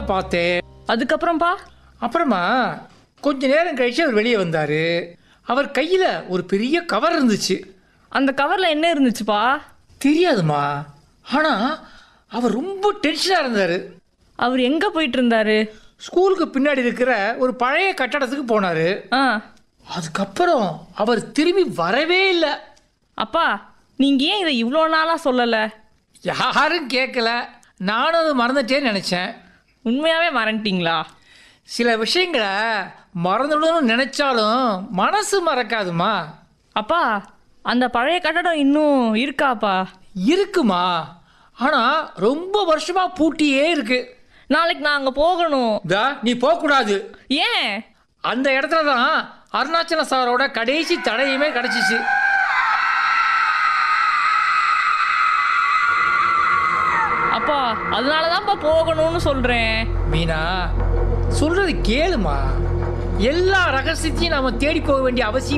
பார்த்தேன் அதுக்கப்புறம்ப்பா அப்புறமா கொஞ்ச நேரம் கழிச்சு அவர் வெளியே வந்தார் அவர் கையில் ஒரு பெரிய கவர் இருந்துச்சு அந்த கவர்ல என்ன இருந்துச்சுப்பா தெரியாதுமா ஆனால் அவர் ரொம்ப டென்ஷனாக இருந்தார் அவர் எங்க போயிட்டு இருந்தாரு ஸ்கூலுக்கு பின்னாடி இருக்கிற ஒரு பழைய கட்டடத்துக்கு போனார் ஆ அதுக்கப்புறம் அவர் திரும்பி வரவே இல்லை அப்பா நீங்க ஏன் இதை இவ்வளோ நாளா சொல்லல யாரும் கேட்கல நானும் அதை மறந்துட்டேன்னு நினச்சேன் உண்மையாவே மறந்துட்டீங்களா சில விஷயங்களை மறந்துடணும்னு நினைச்சாலும் மனசு மறக்காதுமா அப்பா அந்த பழைய கட்டடம் இன்னும் இருக்காப்பா இருக்குமா ஆனால் ரொம்ப வருஷமா பூட்டியே இருக்கு நாளைக்கு நான் அங்கே போகணும் தா நீ போகக்கூடாது ஏன் அந்த இடத்துல தான் அருணாச்சல சாரோட கடைசி தடையுமே கிடச்சிச்சு அப்பா அதனால தான்ப்பா போகணும்னு சொல்கிறேன் மீனா சொல்றது கேளுமா எல்லா ரகசியத்தையும் நாம தேடி போக வேண்டிய அவசியம்